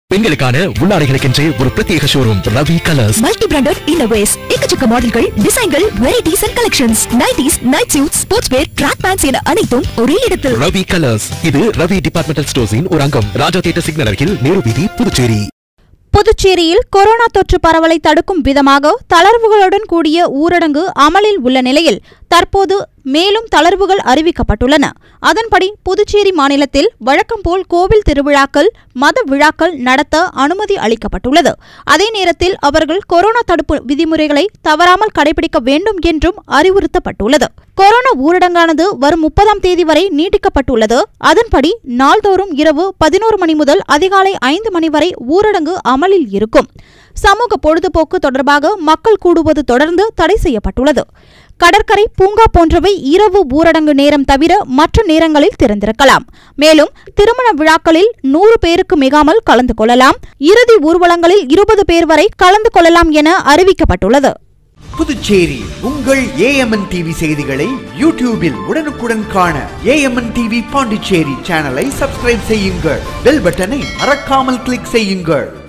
பெண்களுக்கான உள்ளாடைகளுக்கென்றே ஒரு பிரத்யேக showroom Ravi colours multi branded இன்னோவேஸ் எக்கச்சக்க மாடல்கள் டிசைன்கள் varieties and collections nighties night suit sports wear track pants என அனைத்தும் ஒரே இடத்தில் ரவி கலர்ஸ் இது ரவி டிபார்ட்மெண்டல் ஸ்டோர்ஸின் ஒரு அங்கம் ராஜா தியேட்டர் சிக்னல் அருகில் நேரு வீதி புதுச்சேரி புதுச்சேரியில் கொரோனா தொற்று பரவலை தடுக்கும் விதமாக தளர்வுகளுடன் கூடிய ஊரடங்கு அமலில் உள்ள நிலையில் தற்போது மேலும் தளர்வுகள் அறிவிக்கப்பட்டுள்ளன அதன்படி புதுச்சேரி மாநிலத்தில் வழக்கம்போல் கோவில் திருவிழாக்கள் மத விழாக்கள் நடத்த அனுமதி அளிக்கப்பட்டுள்ளது அதே நேரத்தில் அவர்கள் கொரோனா தடுப்பு விதிமுறைகளை தவறாமல் கடைபிடிக்க வேண்டும் என்றும் அறிவுறுத்தப்பட்டுள்ளது கொரோனா ஊரடங்கானது வரும் முப்பதாம் தேதி வரை நீட்டிக்கப்பட்டுள்ளது அதன்படி நாள்தோறும் இரவு பதினோரு மணி முதல் அதிகாலை ஐந்து மணி வரை ஊரடங்கு அமலில் இருக்கும் சமூக பொழுதுபோக்கு தொடர்பாக மக்கள் கூடுவது தொடர்ந்து தடை செய்யப்பட்டுள்ளது கடற்கரை பூங்கா போன்றவை இரவு ஊரடங்கு நேரம் தவிர மற்ற நேரங்களில் திறந்திருக்கலாம் மேலும் திருமண விழாக்களில் நூறு பேருக்கு மிகாமல் கலந்து கொள்ளலாம் இறுதி ஊர்வலங்களில் இருபது பேர் வரை கலந்து கொள்ளலாம் என அறிவிக்கப்பட்டுள்ளது புதுச்சேரி உங்கள் ஏஎம்என் டிவி செய்திகளை யூடியூபில் உடனுக்குடன் காண ஏஎம்என் டிவி பாண்டிச்சேரி சேனலை சப்ஸ்கிரைப் செய்யுங்கள் பெல் பட்டனை மறக்காமல் கிளிக் செய்யுங்கள்